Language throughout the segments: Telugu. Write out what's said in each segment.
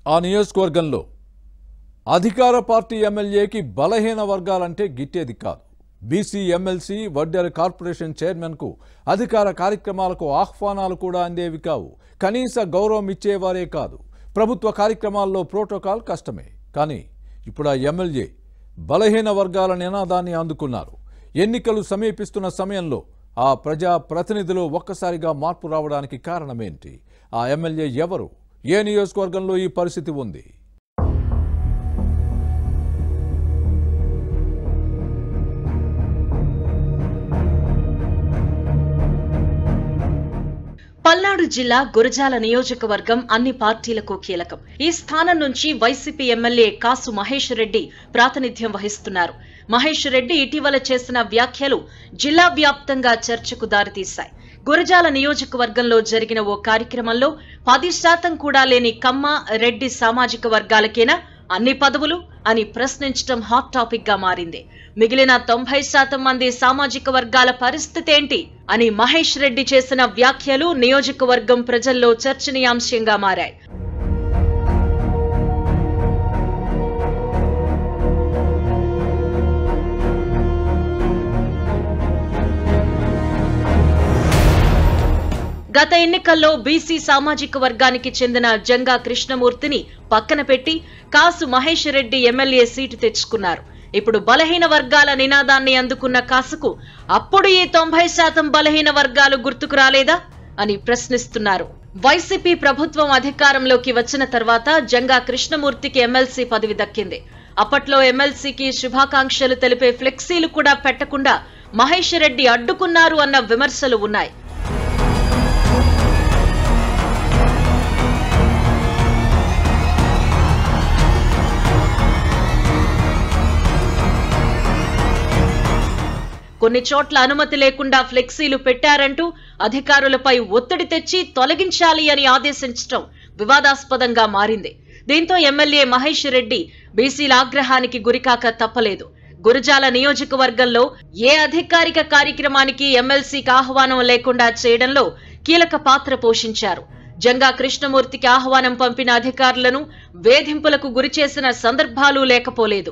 ఆ నియోజకవర్గంలో అధికార పార్టీ ఎమ్మెల్యేకి బలహీన వర్గాలంటే గిట్టేది కాదు బీసీ ఎమ్మెల్సీ వడ్డెర కార్పొరేషన్ చైర్మన్కు అధికార కార్యక్రమాలకు ఆహ్వానాలు కూడా అందేవి కావు కనీస గౌరవం ఇచ్చేవారే కాదు ప్రభుత్వ కార్యక్రమాల్లో ప్రోటోకాల్ కష్టమే కానీ ఇప్పుడు ఆ ఎమ్మెల్యే బలహీన వర్గాల నినాదాన్ని అందుకున్నారు ఎన్నికలు సమీపిస్తున్న సమయంలో ఆ ప్రజా ప్రతినిధులు ఒక్కసారిగా మార్పు రావడానికి కారణమేంటి ఆ ఎమ్మెల్యే ఎవరు ఏ నియోజకవర్గంలో ఈ పరిస్థితి ఉంది పల్నాడు జిల్లా గురజాల నియోజకవర్గం అన్ని పార్టీలకు కీలకం ఈ స్థానం నుంచి వైసీపీ ఎమ్మెల్యే కాసు మహేష్ రెడ్డి ప్రాతినిధ్యం వహిస్తున్నారు మహేష్ రెడ్డి ఇటీవల చేసిన వ్యాఖ్యలు జిల్లా వ్యాప్తంగా చర్చకు దారితీశాయి గురజాల నియోజకవర్గంలో జరిగిన ఓ కార్యక్రమంలో పది శాతం కూడా లేని కమ్మ రెడ్డి సామాజిక వర్గాలకేనా అన్ని పదవులు అని ప్రశ్నించడం హాట్ టాపిక్ గా మారింది మిగిలిన తొంభై శాతం మంది సామాజిక వర్గాల పరిస్థితి ఏంటి అని మహేష్ రెడ్డి చేసిన వ్యాఖ్యలు నియోజకవర్గం ప్రజల్లో చర్చనీయాంశంగా మారాయి గత ఎన్నికల్లో బీసీ సామాజిక వర్గానికి చెందిన జంగా కృష్ణమూర్తిని పక్కన పెట్టి కాసు మహేష్ రెడ్డి ఎమ్మెల్యే సీటు తెచ్చుకున్నారు ఇప్పుడు బలహీన వర్గాల నినాదాన్ని అందుకున్న కాసుకు అప్పుడు ఈ తొంభై శాతం బలహీన వర్గాలు గుర్తుకు రాలేదా అని ప్రశ్నిస్తున్నారు వైసీపీ ప్రభుత్వం అధికారంలోకి వచ్చిన తర్వాత జంగా కృష్ణమూర్తికి ఎమ్మెల్సీ పదవి దక్కింది అప్పట్లో ఎమ్మెల్సీకి శుభాకాంక్షలు తెలిపే ఫ్లెక్సీలు కూడా పెట్టకుండా మహేష్ రెడ్డి అడ్డుకున్నారు అన్న విమర్శలు ఉన్నాయి కొన్ని చోట్ల అనుమతి లేకుండా ఫ్లెక్సీలు పెట్టారంటూ అధికారులపై ఒత్తిడి తెచ్చి తొలగించాలి అని ఆదేశించడం వివాదాస్పదంగా మారింది దీంతో ఎమ్మెల్యే మహేష్ రెడ్డి బీసీల ఆగ్రహానికి గురికాక తప్పలేదు గురజాల నియోజకవర్గంలో ఏ అధికారిక కార్యక్రమానికి ఎమ్మెల్సీకి ఆహ్వానం లేకుండా చేయడంలో కీలక పాత్ర పోషించారు జంగా కృష్ణమూర్తికి ఆహ్వానం పంపిన అధికారులను వేధింపులకు గురిచేసిన సందర్భాలు లేకపోలేదు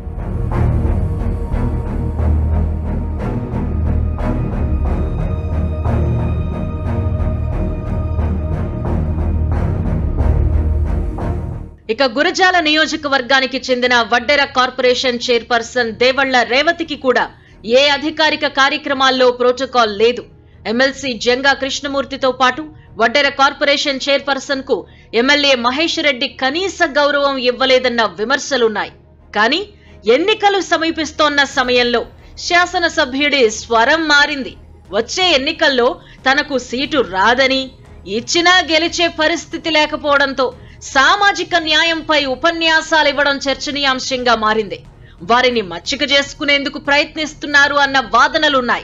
ఇక గురజాల నియోజకవర్గానికి చెందిన వడ్డెర కార్పొరేషన్ చైర్పర్సన్ దేవళ్ల రేవతికి కూడా ఏ అధికారిక కార్యక్రమాల్లో ప్రోటోకాల్ లేదు ఎమ్మెల్సీ జంగా కృష్ణమూర్తితో పాటు వడ్డెర కార్పొరేషన్ చైర్పర్సన్ కు ఎమ్మెల్యే మహేష్ రెడ్డి కనీస గౌరవం ఇవ్వలేదన్న విమర్శలున్నాయి కానీ ఎన్నికలు సమీపిస్తోన్న సమయంలో శాసనసభ్యుడి స్వరం మారింది వచ్చే ఎన్నికల్లో తనకు సీటు రాదని ఇచ్చినా గెలిచే పరిస్థితి లేకపోవడంతో సామాజిక న్యాయంపై ఉపన్యాసాలు ఇవ్వడం చర్చనీయాంశంగా మారింది వారిని మచ్చిక చేసుకునేందుకు ప్రయత్నిస్తున్నారు అన్న వాదనలున్నాయి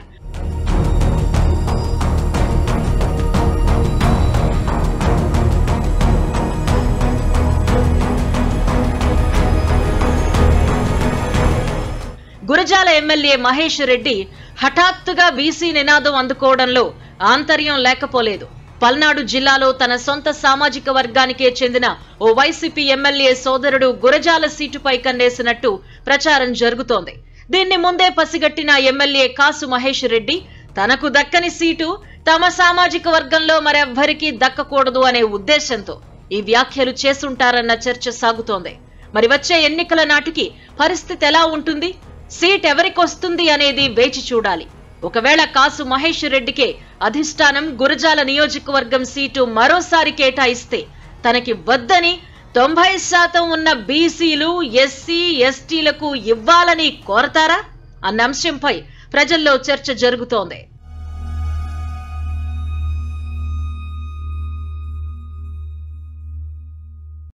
గురజాల ఎమ్మెల్యే మహేష్ రెడ్డి హఠాత్తుగా బీసీ నినాదం అందుకోవడంలో ఆంతర్యం లేకపోలేదు పల్నాడు జిల్లాలో తన సొంత సామాజిక వర్గానికే చెందిన ఓ వైసీపీ ఎమ్మెల్యే సోదరుడు గురజాల సీటుపై కన్నేసినట్టు ప్రచారం జరుగుతోంది దీన్ని ముందే పసిగట్టిన ఎమ్మెల్యే కాసు మహేష్ రెడ్డి తనకు దక్కని సీటు తమ సామాజిక వర్గంలో మరెవ్వరికీ దక్కకూడదు అనే ఉద్దేశంతో ఈ వ్యాఖ్యలు చేసుంటారన్న చర్చ సాగుతోంది మరి వచ్చే ఎన్నికల నాటికి పరిస్థితి ఎలా ఉంటుంది సీట్ ఎవరికొస్తుంది అనేది వేచి చూడాలి ఒకవేళ కాసు మహేష్ రెడ్డికే అధిష్టానం గురజాల నియోజకవర్గం సీటు మరోసారి కేటాయిస్తే తనకి వద్దని తొంభై శాతం ఉన్న బీసీలు ఎస్సీ ఎస్టీలకు ఇవ్వాలని కోరతారా అన్న అంశంపై ప్రజల్లో చర్చ జరుగుతోంది